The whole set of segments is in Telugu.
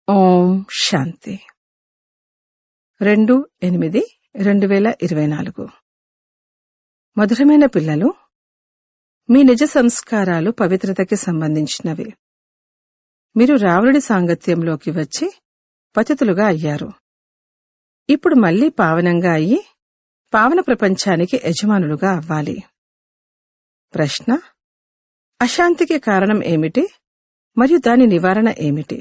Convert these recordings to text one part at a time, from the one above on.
ఓం శాంతి రెండు ఎనిమిది రెండు వేల ఇరవై నాలుగు మధురమైన పిల్లలు మీ నిజ సంస్కారాలు పవిత్రతకి సంబంధించినవి మీరు రావణుడి సాంగత్యంలోకి వచ్చి పతితులుగా అయ్యారు ఇప్పుడు మళ్లీ పావనంగా అయ్యి పావన ప్రపంచానికి యజమానులుగా అవ్వాలి ప్రశ్న అశాంతికి కారణం ఏమిటి మరియు దాని నివారణ ఏమిటి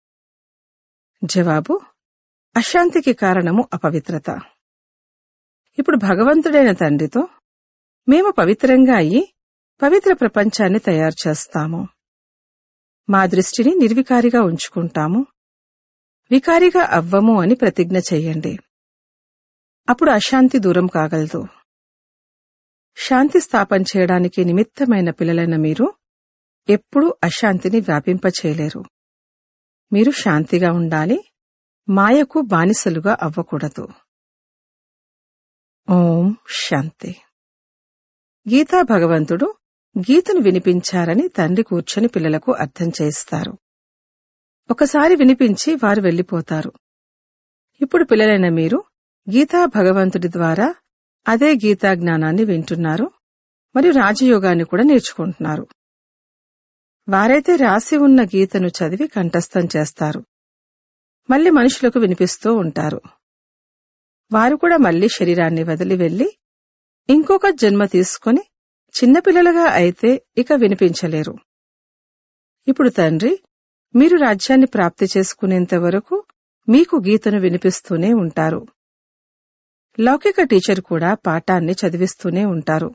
జవాబు అశాంతికి కారణము అపవిత్రత ఇప్పుడు భగవంతుడైన తండ్రితో మేము పవిత్రంగా అయ్యి పవిత్ర ప్రపంచాన్ని తయారు చేస్తాము మా దృష్టిని నిర్వికారిగా ఉంచుకుంటాము వికారిగా అవ్వము అని ప్రతిజ్ఞ చెయ్యండి అప్పుడు అశాంతి దూరం కాగలదు శాంతి స్థాపన చేయడానికి నిమిత్తమైన పిల్లలైన మీరు ఎప్పుడూ అశాంతిని వ్యాపింపచేయలేరు మీరు శాంతిగా ఉండాలి మాయకు బానిసలుగా అవ్వకూడదు ఓం శాంతి గీతా భగవంతుడు గీతను వినిపించారని తండ్రి కూర్చొని పిల్లలకు అర్థం చేస్తారు ఒకసారి వినిపించి వారు వెళ్లిపోతారు ఇప్పుడు పిల్లలైన మీరు గీతా భగవంతుడి ద్వారా అదే గీతా జ్ఞానాన్ని వింటున్నారు మరియు రాజయోగాన్ని కూడా నేర్చుకుంటున్నారు వారైతే రాసి ఉన్న గీతను చదివి కంఠస్థం చేస్తారు మళ్లీ మనుషులకు వినిపిస్తూ ఉంటారు వారు కూడా మళ్లీ శరీరాన్ని వదిలి వెళ్లి ఇంకొక జన్మ తీసుకుని చిన్నపిల్లలుగా అయితే ఇక వినిపించలేరు ఇప్పుడు తండ్రి మీరు రాజ్యాన్ని ప్రాప్తి చేసుకునేంత వరకు మీకు గీతను వినిపిస్తూనే ఉంటారు లౌకిక టీచర్ కూడా పాఠాన్ని చదివిస్తూనే ఉంటారు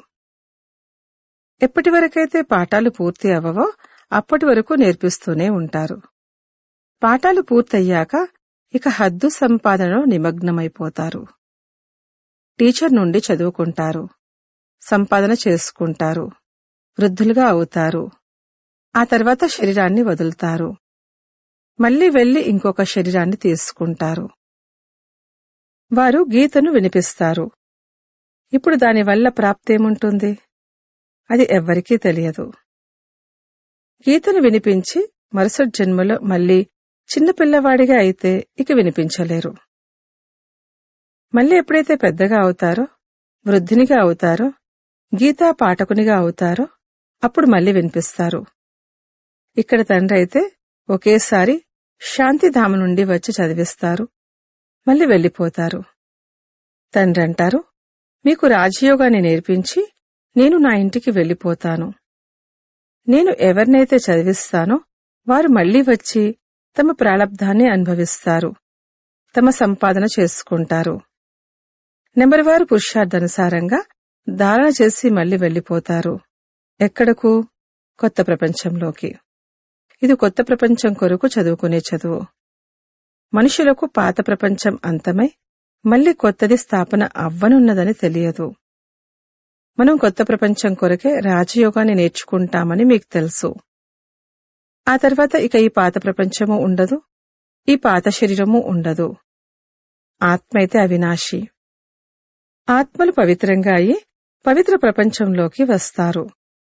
ఎప్పటివరకైతే పాఠాలు పూర్తి అవ్వవో అప్పటి వరకు నేర్పిస్తూనే ఉంటారు పాఠాలు పూర్తయ్యాక ఇక హద్దు సంపాదనలో నిమగ్నమైపోతారు టీచర్ నుండి చదువుకుంటారు సంపాదన చేసుకుంటారు వృద్ధులుగా అవుతారు ఆ తర్వాత శరీరాన్ని వదులుతారు మళ్లీ వెళ్లి ఇంకొక శరీరాన్ని తీసుకుంటారు వారు గీతను వినిపిస్తారు ఇప్పుడు దానివల్ల ప్రాప్తేముంటుంది అది ఎవ్వరికీ తెలియదు గీతను వినిపించి మరుసటి జన్మలో మళ్లీ చిన్నపిల్లవాడిగా అయితే ఇక వినిపించలేరు మళ్ళీ ఎప్పుడైతే పెద్దగా అవుతారో వృద్ధినిగా అవుతారో గీతా పాఠకునిగా అవుతారో అప్పుడు మళ్ళీ వినిపిస్తారు ఇక్కడ తండ్రి అయితే ఒకేసారి శాంతిధామ నుండి వచ్చి చదివిస్తారు మళ్ళీ వెళ్లిపోతారు తండ్రి అంటారు మీకు రాజయోగాన్ని నేర్పించి నేను నా ఇంటికి వెళ్లిపోతాను నేను ఎవరినైతే చదివిస్తానో వారు మళ్లీ వచ్చి తమ ప్రాలబ్ధాన్ని అనుభవిస్తారు తమ సంపాదన చేసుకుంటారు నెంబర్ వారు పురుషార్థానుసారంగా ధారణ చేసి మళ్లీ వెళ్లిపోతారు ఎక్కడకు కొత్త ప్రపంచంలోకి ఇది కొత్త ప్రపంచం కొరకు చదువుకునే చదువు మనుషులకు పాత ప్రపంచం అంతమై మళ్లీ కొత్తది స్థాపన అవ్వనున్నదని తెలియదు మనం కొత్త ప్రపంచం కొరకే రాజయోగాన్ని నేర్చుకుంటామని మీకు తెలుసు ఆ తర్వాత ఇక ఈ పాత ప్రపంచము ఉండదు ఈ పాత శరీరము ఉండదు ఆత్మ అయితే అవినాశి ఆత్మలు పవిత్రంగా అయి పవిత్ర ప్రపంచంలోకి వస్తారు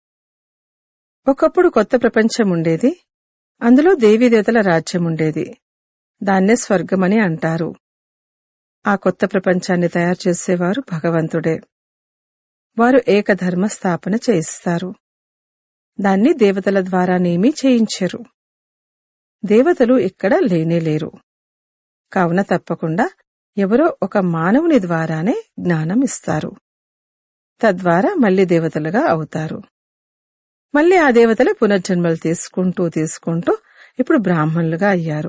ఒకప్పుడు కొత్త ప్రపంచం ఉండేది అందులో దేవీదేవతల రాజ్యం ఉండేది దాన్నే స్వర్గమని అంటారు ఆ కొత్త ప్రపంచాన్ని తయారు చేసేవారు భగవంతుడే వారు ఏకధర్మ స్థాపన చేయిస్తారు దాన్ని దేవతల ద్వారానేమీ చేయించరు దేవతలు ఇక్కడ లేనేలేరు కావున తప్పకుండా ఎవరో ఒక మానవుని ద్వారానే జ్ఞానం ఇస్తారు తద్వారా మళ్లీ దేవతలుగా అవుతారు మళ్లీ ఆ దేవతలు పునర్జన్మలు తీసుకుంటూ తీసుకుంటూ ఇప్పుడు బ్రాహ్మణులుగా అయ్యారు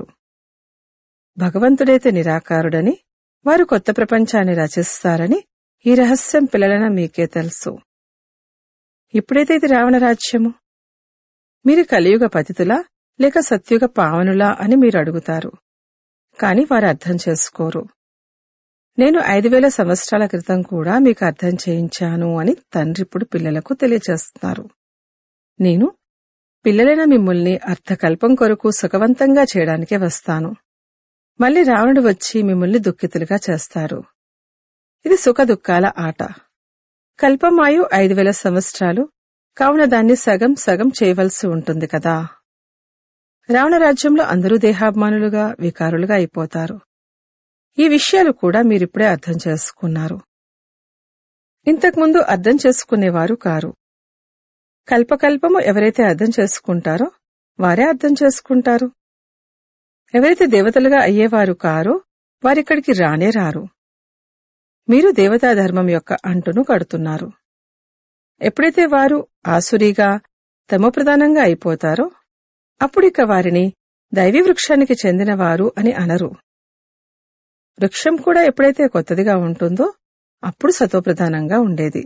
భగవంతుడైతే నిరాకారుడని వారు కొత్త ప్రపంచాన్ని రచిస్తారని ఈ రహస్యం పిల్లలన మీకే తెలుసు ఇప్పుడైతే ఇది రావణ రాజ్యము మీరు కలియుగ పతితులా లేక సత్యుగ పావనులా అని మీరు అడుగుతారు కాని వారు అర్థం చేసుకోరు నేను ఐదు వేల సంవత్సరాల క్రితం కూడా మీకు అర్థం చేయించాను అని తండ్రి ఇప్పుడు పిల్లలకు తెలియజేస్తున్నారు నేను పిల్లలైన మిమ్మల్ని అర్థకల్పం కొరకు సుఖవంతంగా చేయడానికే వస్తాను మళ్లీ రావణుడు వచ్చి మిమ్మల్ని దుఃఖితులుగా చేస్తారు ఇది సుఖ దుఃఖాల ఆట కల్పమాయు ఐదు వేల సంవత్సరాలు కావున దాన్ని సగం సగం చేయవలసి ఉంటుంది కదా రావణ రాజ్యంలో అందరూ దేహాభిమానులుగా వికారులుగా అయిపోతారు ఈ విషయాలు కూడా మీరిప్పుడే అర్థం చేసుకున్నారు ఇంతకుముందు అర్థం చేసుకునేవారు కారు కల్పకల్పము ఎవరైతే అర్థం చేసుకుంటారో వారే అర్థం చేసుకుంటారు ఎవరైతే దేవతలుగా అయ్యేవారు కారో వారిక్కడికి రానే రారు మీరు దేవతా ధర్మం యొక్క అంటును కడుతున్నారు ఎప్పుడైతే వారు ఆసురిగా తమోప్రధానంగా అయిపోతారో అప్పుడిక వారిని దైవీ వృక్షానికి చెందినవారు అని అనరు వృక్షం కూడా ఎప్పుడైతే కొత్తదిగా ఉంటుందో అప్పుడు సతోప్రధానంగా ఉండేది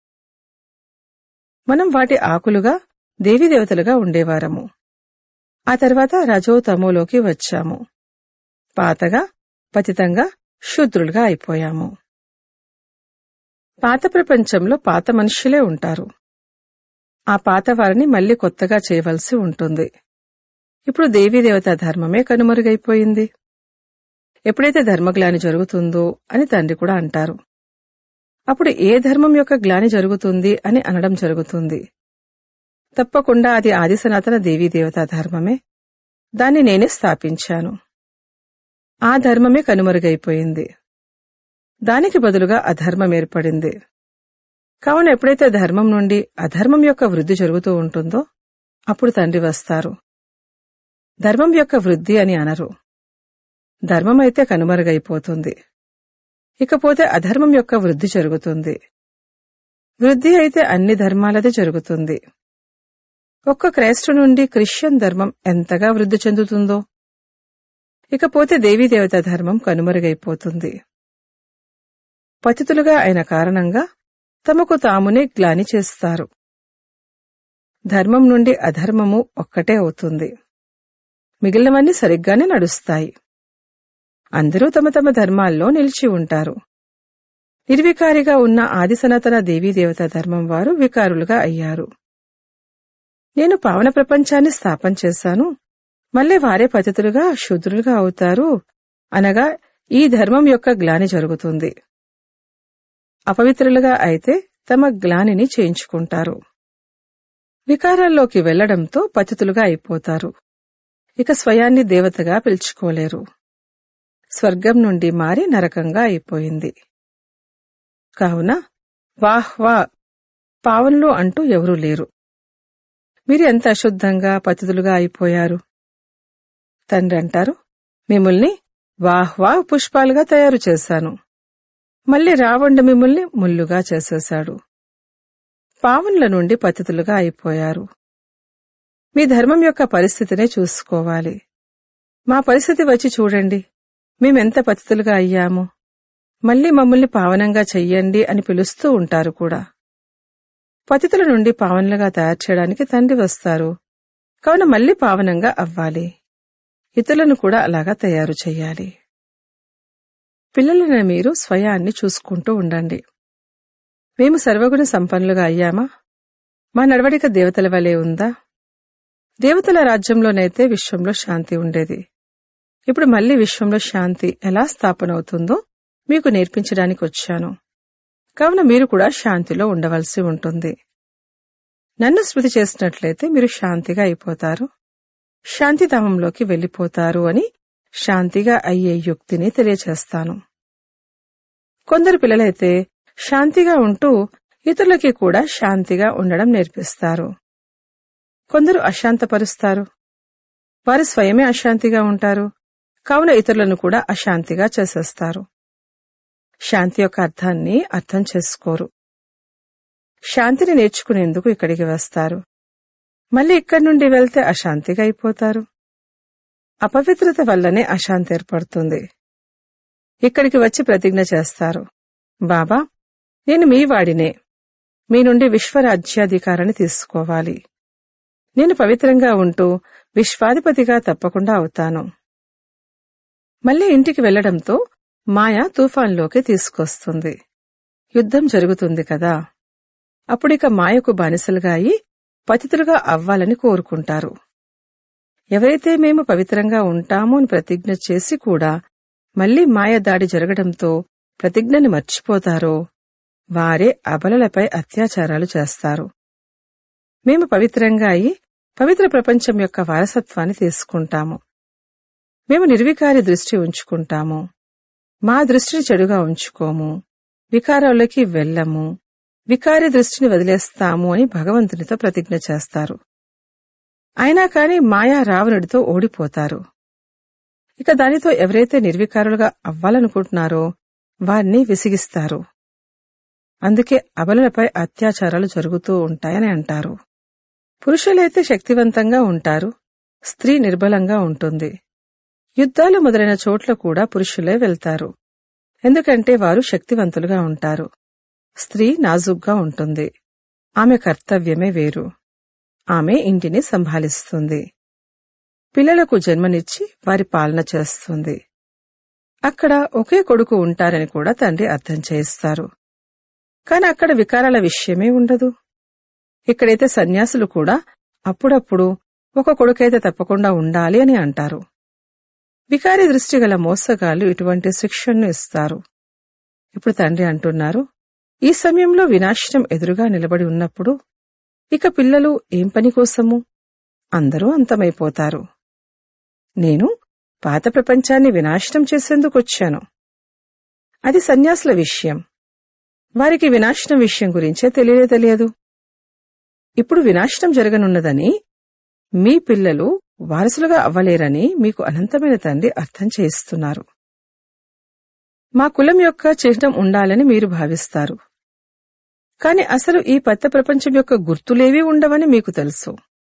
మనం వాటి ఆకులుగా దేవీదేవతలుగా ఉండేవారము ఆ తర్వాత రజో తమోలోకి వచ్చాము పాతగా పతితంగా శూద్రులుగా అయిపోయాము పాత ప్రపంచంలో పాత మనుష్యులే ఉంటారు ఆ పాత వారిని మళ్లీ కొత్తగా చేయవలసి ఉంటుంది ఇప్పుడు దేవీదేవతా ధర్మమే కనుమరుగైపోయింది ఎప్పుడైతే ధర్మగ్లాని జరుగుతుందో అని తండ్రి కూడా అంటారు అప్పుడు ఏ ధర్మం యొక్క గ్లాని జరుగుతుంది అని అనడం జరుగుతుంది తప్పకుండా అది ఆది సనాతన దేవీదేవతా ధర్మమే దాన్ని నేనే స్థాపించాను ఆ ధర్మమే కనుమరుగైపోయింది దానికి బదులుగా అధర్మం ఏర్పడింది కావున ఎప్పుడైతే ధర్మం నుండి అధర్మం యొక్క వృద్ధి జరుగుతూ ఉంటుందో అప్పుడు తండ్రి వస్తారు ధర్మం యొక్క వృద్ధి అని అనరు ధర్మం అయితే కనుమరుగైపోతుంది ఇకపోతే అధర్మం యొక్క వృద్ధి జరుగుతుంది వృద్ధి అయితే అన్ని ధర్మాలది జరుగుతుంది ఒక్క క్రైస్తు నుండి క్రిస్టియన్ ధర్మం ఎంతగా వృద్ధి చెందుతుందో ఇకపోతే దేవీదేవత ధర్మం కనుమరుగైపోతుంది పతితులుగా అయిన కారణంగా తమకు తామునే గ్లాని చేస్తారు ధర్మం నుండి అధర్మము ఒక్కటే అవుతుంది మిగిలినవన్నీ సరిగ్గానే నడుస్తాయి అందరూ తమ తమ ధర్మాల్లో నిలిచి ఉంటారు నిర్వికారిగా ఉన్న ఆది సనాతన దేవీదేవత ధర్మం వారు వికారులుగా అయ్యారు నేను పావన ప్రపంచాన్ని స్థాపన చేశాను మళ్ళీ వారే పతితులుగా శూద్రులుగా అవుతారు అనగా ఈ ధర్మం యొక్క గ్లాని జరుగుతుంది అపవిత్రులుగా అయితే తమ గ్లానిని చేయించుకుంటారు వికారాల్లోకి వెళ్లడంతో పతితులుగా అయిపోతారు ఇక స్వయాన్ని దేవతగా పిలుచుకోలేరు స్వర్గం నుండి మారి నరకంగా అయిపోయింది కావున వాహ్ వా పావనులు అంటూ ఎవరూ లేరు మీరు ఎంత అశుద్ధంగా పతితులుగా అయిపోయారు తండ్రి అంటారు మిమ్మల్ని వాహ్ వాహ్ పుష్పాలుగా తయారు చేశాను మళ్ళీ రావణ్ణి మిమ్మల్ని ముల్లుగా చేసేశాడు పావనుల నుండి పతితులుగా అయిపోయారు మీ ధర్మం యొక్క పరిస్థితినే చూసుకోవాలి మా పరిస్థితి వచ్చి చూడండి మేమెంత పతితులుగా అయ్యాము మళ్ళీ మమ్మల్ని పావనంగా చెయ్యండి అని పిలుస్తూ ఉంటారు కూడా పతితుల నుండి పావనులుగా తయారు చేయడానికి తండ్రి వస్తారు కావున మళ్ళీ పావనంగా అవ్వాలి ఇతరులను కూడా అలాగా తయారు చెయ్యాలి పిల్లలైన మీరు స్వయాన్ని చూసుకుంటూ ఉండండి మేము సర్వగుణ సంపన్నులుగా అయ్యామా మా నడవడిక దేవతల వలె ఉందా దేవతల రాజ్యంలోనైతే విశ్వంలో శాంతి ఉండేది ఇప్పుడు మళ్ళీ విశ్వంలో శాంతి ఎలా స్థాపన అవుతుందో మీకు నేర్పించడానికి వచ్చాను కావున మీరు కూడా శాంతిలో ఉండవలసి ఉంటుంది నన్ను స్మృతి చేసినట్లయితే మీరు శాంతిగా అయిపోతారు శాంతిధామంలోకి వెళ్లిపోతారు అని శాంతిగా అయ్యే యుక్తిని తెలియచేస్తాను కొందరు పిల్లలైతే శాంతిగా ఉంటూ ఇతరులకి కూడా శాంతిగా ఉండడం నేర్పిస్తారు కొందరు అశాంతపరుస్తారు వారు స్వయమే అశాంతిగా ఉంటారు కావున ఇతరులను కూడా అశాంతిగా చేసేస్తారు శాంతి యొక్క అర్థాన్ని అర్థం చేసుకోరు శాంతిని నేర్చుకునేందుకు ఇక్కడికి వస్తారు మళ్ళీ ఇక్కడి నుండి వెళ్తే అశాంతిగా అయిపోతారు అపవిత్రత వల్లనే అశాంతి ఏర్పడుతుంది ఇక్కడికి వచ్చి ప్రతిజ్ఞ చేస్తారు బాబా నేను మీ వాడినే మీ నుండి విశ్వరాజ్యాధికారాన్ని తీసుకోవాలి నేను పవిత్రంగా ఉంటూ విశ్వాధిపతిగా తప్పకుండా అవుతాను మళ్ళీ ఇంటికి వెళ్లడంతో మాయ తుఫాన్లోకి తీసుకొస్తుంది యుద్ధం జరుగుతుంది కదా అప్పుడిక మాయకు బానిసలుగా అయి పతితులుగా అవ్వాలని కోరుకుంటారు ఎవరైతే మేము పవిత్రంగా ఉంటాము అని ప్రతిజ్ఞ చేసి కూడా మళ్లీ మాయ దాడి జరగడంతో ప్రతిజ్ఞని మర్చిపోతారో వారే అబలలపై అత్యాచారాలు చేస్తారు మేము పవిత్రంగా అయి పవిత్ర ప్రపంచం యొక్క వారసత్వాన్ని తీసుకుంటాము మేము నిర్వికారి దృష్టి ఉంచుకుంటాము మా దృష్టిని చెడుగా ఉంచుకోము వికారాల్లోకి వెళ్ళము వికారి దృష్టిని వదిలేస్తాము అని భగవంతునితో ప్రతిజ్ఞ చేస్తారు అయినా కాని మాయా రావణుడితో ఓడిపోతారు ఇక దానితో ఎవరైతే నిర్వికారులుగా అవ్వాలనుకుంటున్నారో వారిని విసిగిస్తారు అందుకే అబలులపై అత్యాచారాలు జరుగుతూ ఉంటాయని అంటారు పురుషులైతే శక్తివంతంగా ఉంటారు స్త్రీ నిర్బలంగా ఉంటుంది యుద్ధాలు మొదలైన చోట్ల కూడా పురుషులే వెళ్తారు ఎందుకంటే వారు శక్తివంతులుగా ఉంటారు స్త్రీ నాజుగ్గా ఉంటుంది ఆమె కర్తవ్యమే వేరు ఆమె ఇంటిని సంభాలిస్తుంది పిల్లలకు జన్మనిచ్చి వారి పాలన చేస్తుంది అక్కడ ఒకే కొడుకు ఉంటారని కూడా తండ్రి అర్థం చేయిస్తారు కాని అక్కడ వికారాల విషయమే ఉండదు ఇక్కడైతే సన్యాసులు కూడా అప్పుడప్పుడు ఒక కొడుకైతే తప్పకుండా ఉండాలి అని అంటారు వికారి దృష్టి గల మోసగాళ్లు ఇటువంటి శిక్షణను ఇస్తారు ఇప్పుడు తండ్రి అంటున్నారు ఈ సమయంలో వినాశనం ఎదురుగా నిలబడి ఉన్నప్పుడు ఇక పిల్లలు ఏం పని కోసము అందరూ అంతమైపోతారు నేను పాత ప్రపంచాన్ని వినాశనం చేసేందుకు వచ్చాను అది సన్యాసుల విషయం వారికి వినాశనం విషయం గురించే తెలియనే తెలియదు ఇప్పుడు వినాశనం జరగనున్నదని మీ పిల్లలు వారసులుగా అవ్వలేరని మీకు అనంతమైన తండ్రి అర్థం చేయిస్తున్నారు మా కులం యొక్క చిహ్నం ఉండాలని మీరు భావిస్తారు కాని అసలు ఈ పత్త ప్రపంచం యొక్క గుర్తులేవీ ఉండవని మీకు తెలుసు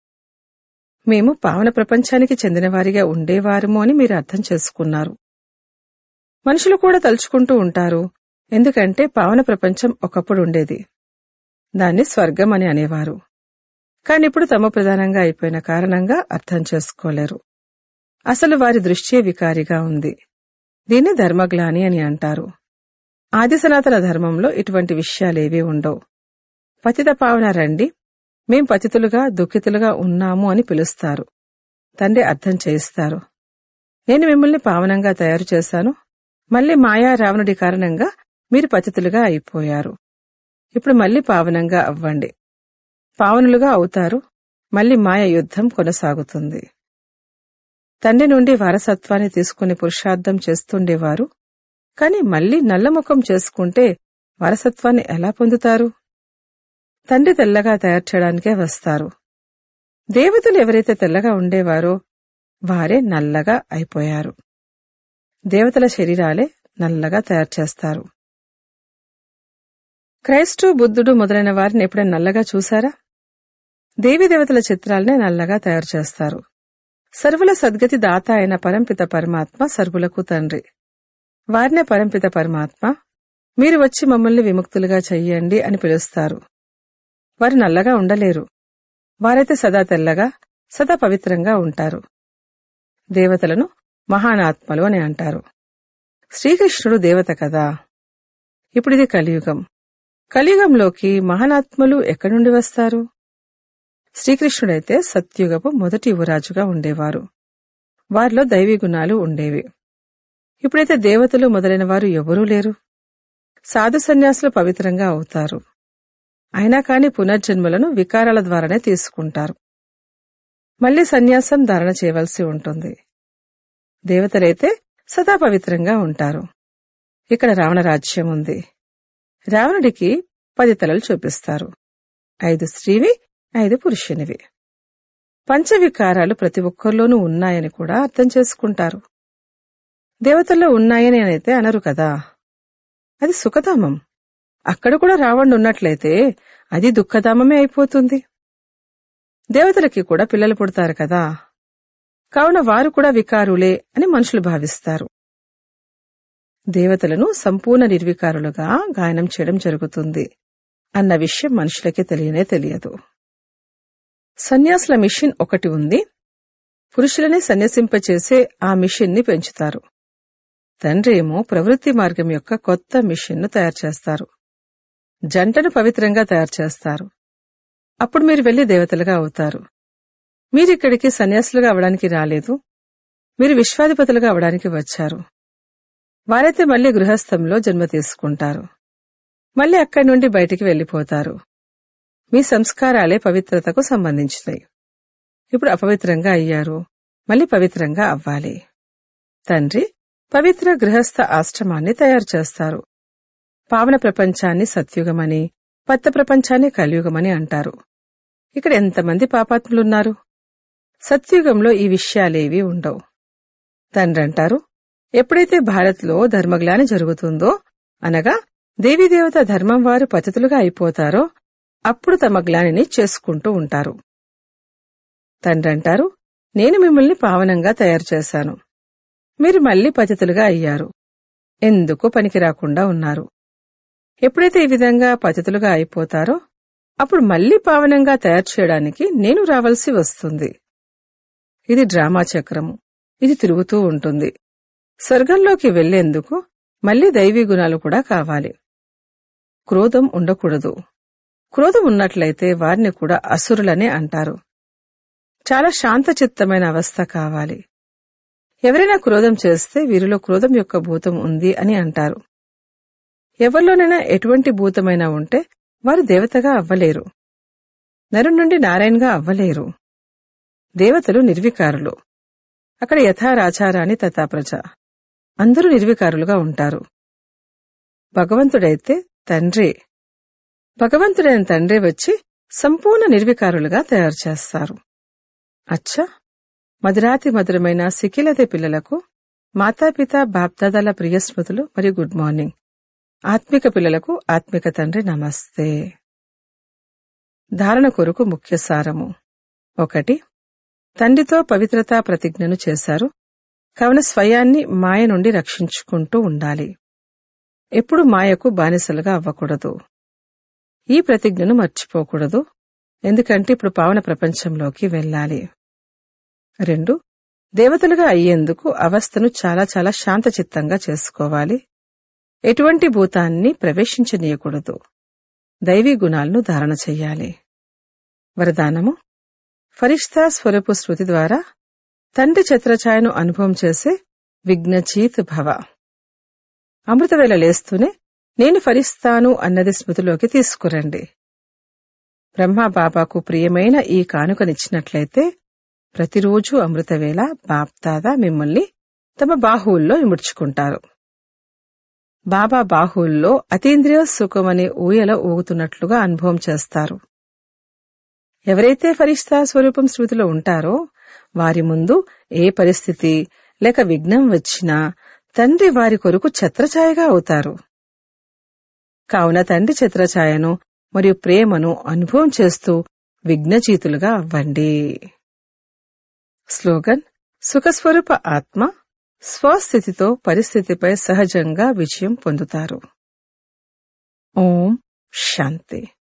మేము పావన ప్రపంచానికి చెందినవారిగా ఉండేవారము అని మీరు అర్థం చేసుకున్నారు మనుషులు కూడా తలుచుకుంటూ ఉంటారు ఎందుకంటే పావన ప్రపంచం ఒకప్పుడు ఉండేది దాన్ని స్వర్గం అని అనేవారు కానిప్పుడు తమ ప్రధానంగా అయిపోయిన కారణంగా అర్థం చేసుకోలేరు అసలు వారి దృష్ట్యే వికారిగా ఉంది దీన్ని ధర్మగ్లాని అని అంటారు ఆది సనాతన ధర్మంలో ఇటువంటి విషయాలేవీ ఉండవు పతిత పావన రండి మేం పతితులుగా దుఃఖితులుగా ఉన్నాము అని పిలుస్తారు తండ్రి అర్థం చేయిస్తారు నేను మిమ్మల్ని పావనంగా తయారు చేశాను మళ్ళీ మాయా రావణుడి కారణంగా మీరు పతితులుగా అయిపోయారు ఇప్పుడు మళ్ళీ పావనంగా అవ్వండి పావనులుగా అవుతారు మళ్ళీ మాయ యుద్ధం కొనసాగుతుంది తండ్రి నుండి వారసత్వాన్ని తీసుకుని పురుషార్థం చేస్తుండేవారు కాని మళ్ళీ నల్లముఖం చేసుకుంటే వారసత్వాన్ని ఎలా పొందుతారు తండ్రి తెల్లగా తయారు చేయడానికే వస్తారు దేవతలు ఎవరైతే తెల్లగా ఉండేవారో వారే నల్లగా అయిపోయారు దేవతల శరీరాలే నల్లగా తయారు చేస్తారు క్రైస్టు బుద్ధుడు మొదలైన వారిని ఎప్పుడైనా నల్లగా చూశారా దేవతల చిత్రాలనే నల్లగా తయారు చేస్తారు సర్వుల సద్గతి దాత అయిన పరంపిత పరమాత్మ సర్వులకు తండ్రి వారినే పరంపిత పరమాత్మ మీరు వచ్చి మమ్మల్ని విముక్తులుగా చెయ్యండి అని పిలుస్తారు వారు నల్లగా ఉండలేరు వారైతే సదా తెల్లగా సదా పవిత్రంగా ఉంటారు దేవతలను మహానాత్మలు అని అంటారు శ్రీకృష్ణుడు దేవత కదా ఇప్పుడు ఇది కలియుగం కలియుగంలోకి మహానాత్మలు ఎక్కడి నుండి వస్తారు శ్రీకృష్ణుడైతే సత్యుగపు మొదటి యువరాజుగా ఉండేవారు వారిలో దైవీ గుణాలు ఉండేవి ఇప్పుడైతే దేవతలు మొదలైన వారు ఎవరూ లేరు సాధు సన్యాసులు పవిత్రంగా అవుతారు అయినా కాని పునర్జన్మలను వికారాల ద్వారానే తీసుకుంటారు మళ్లీ సన్యాసం ధారణ చేయవలసి ఉంటుంది దేవతలైతే సదా పవిత్రంగా ఉంటారు ఇక్కడ రావణ రాజ్యం ఉంది రావణుడికి పది తలలు చూపిస్తారు ఐదు స్త్రీవి ఐదు పురుషునివి పంచవికారాలు ప్రతి ఒక్కరిలోనూ ఉన్నాయని కూడా అర్థం చేసుకుంటారు దేవతల్లో ఉన్నాయని అయితే అనరు కదా అది సుఖధామం అక్కడ కూడా రావణుడు ఉన్నట్లయితే అది దుఃఖధామమే అయిపోతుంది దేవతలకి కూడా పిల్లలు పుడతారు కదా కావున వారు కూడా వికారులే అని మనుషులు భావిస్తారు దేవతలను సంపూర్ణ నిర్వికారులుగా గాయనం చేయడం జరుగుతుంది అన్న విషయం మనుషులకి తెలియనే తెలియదు సన్యాసుల మిషన్ ఒకటి ఉంది పురుషులని సన్యసింపచేసే ఆ మిషన్ ని పెంచుతారు తండ్రి ఏమో ప్రవృత్తి మార్గం యొక్క కొత్త మిషన్ను తయారు చేస్తారు జంటను పవిత్రంగా తయారు చేస్తారు అప్పుడు మీరు వెళ్లి దేవతలుగా అవుతారు మీరిక్కడికి సన్యాసులుగా అవడానికి రాలేదు మీరు విశ్వాధిపతులుగా అవడానికి వచ్చారు వారైతే మళ్లీ గృహస్థంలో జన్మ తీసుకుంటారు మళ్లీ అక్కడి నుండి బయటికి వెళ్లిపోతారు మీ సంస్కారాలే పవిత్రతకు సంబంధించినవి ఇప్పుడు అపవిత్రంగా అయ్యారు మళ్ళీ పవిత్రంగా అవ్వాలి తండ్రి పవిత్ర గృహస్థ ఆశ్రమాన్ని తయారు చేస్తారు పావన ప్రపంచాన్ని సత్యుగమని పత్త ప్రపంచాన్ని కలియుగమని అంటారు ఇక్కడ ఎంతమంది పాపాత్ములున్నారు సత్యుగంలో ఈ విషయాలేవీ ఉండవు తండ్రి అంటారు ఎప్పుడైతే భారత్లో ధర్మగ్లాని జరుగుతుందో అనగా దేవీదేవత ధర్మం వారు పతితులుగా అయిపోతారో అప్పుడు తమ గ్లానిని చేసుకుంటూ ఉంటారు తండ్రి అంటారు నేను మిమ్మల్ని పావనంగా తయారు చేశాను మీరు మళ్లీ పతితులుగా అయ్యారు ఎందుకు పనికి రాకుండా ఉన్నారు ఎప్పుడైతే ఈ విధంగా పతితులుగా అయిపోతారో అప్పుడు మళ్లీ పావనంగా తయారు చేయడానికి నేను రావాల్సి వస్తుంది ఇది డ్రామా చక్రము ఇది తిరుగుతూ ఉంటుంది స్వర్గంలోకి వెళ్లేందుకు మళ్లీ దైవీ గుణాలు కూడా కావాలి క్రోధం ఉండకూడదు క్రోధం ఉన్నట్లయితే వారిని కూడా అసురులనే అంటారు చాలా శాంతచిత్తమైన అవస్థ కావాలి ఎవరైనా క్రోధం చేస్తే వీరిలో క్రోధం యొక్క భూతం ఉంది అని అంటారు ఎవరిలోనైనా ఎటువంటి భూతమైనా ఉంటే వారు దేవతగా అవ్వలేరు నరు నుండి నారాయణగా అవ్వలేరు దేవతలు నిర్వికారులు అక్కడ యథారాచారాన్ని తథాప్రజ అందరూ నిర్వికారులుగా ఉంటారు భగవంతుడైతే తండ్రి భగవంతుడైన తండ్రి వచ్చి సంపూర్ణ నిర్వికారులుగా తయారు చేస్తారు అచ్చా మధురాతి మధురమైన సికిలతే పిల్లలకు మాతాపిత బాప్దాదాల ప్రియ స్మృతులు మరియు గుడ్ మార్నింగ్ ఆత్మిక పిల్లలకు ఆత్మిక తండ్రి నమస్తే ధారణ కొరకు ముఖ్య సారము ఒకటి తండ్రితో పవిత్రతా ప్రతిజ్ఞను చేశారు కావున స్వయాన్ని మాయ నుండి రక్షించుకుంటూ ఉండాలి ఎప్పుడు మాయకు బానిసలుగా అవ్వకూడదు ఈ ప్రతిజ్ఞను మర్చిపోకూడదు ఎందుకంటే ఇప్పుడు పావన ప్రపంచంలోకి వెళ్ళాలి రెండు దేవతలుగా అయ్యేందుకు అవస్థను చాలా చాలా శాంతచిత్తంగా చేసుకోవాలి ఎటువంటి భూతాన్ని ప్రవేశించనీయకూడదు దైవీ గుణాలను ధారణ చెయ్యాలి వరదానము ఫరిష్తా స్వరూపు శృతి ద్వారా తండ్రి ఛత్రఛాయను అనుభవం చేసే విఘ్నచీత్ భవ అమృతవేళ లేస్తూనే నేను ఫరిస్తాను అన్నది స్మృతిలోకి తీసుకురండి బ్రహ్మ బాబాకు ప్రియమైన ఈ కానుకనిచ్చినట్లయితే ప్రతిరోజు అమృతవేళ బాప్దాదా మిమ్మల్ని తమ బాహువుల్లో ఇముడ్చుకుంటారు బాబా బాహువుల్లో అతీంద్రియ సుఖమనే ఊయల ఊగుతున్నట్లుగా అనుభవం చేస్తారు ఎవరైతే ఫరిష్తా స్వరూపం శృతిలో ఉంటారో వారి ముందు ఏ పరిస్థితి లేక విఘ్నం వచ్చినా తండ్రి వారి కొరకు ఛత్రఛాయగా అవుతారు కావున తండ్రి ఛత్రఛాయను మరియు ప్రేమను అనుభవం చేస్తూ విఘ్నచీతులుగా అవ్వండి స్లోగన్ సుఖస్వరూప ఆత్మ స్వస్థితితో పరిస్థితిపై సహజంగా విజయం పొందుతారు ఓం శాంతి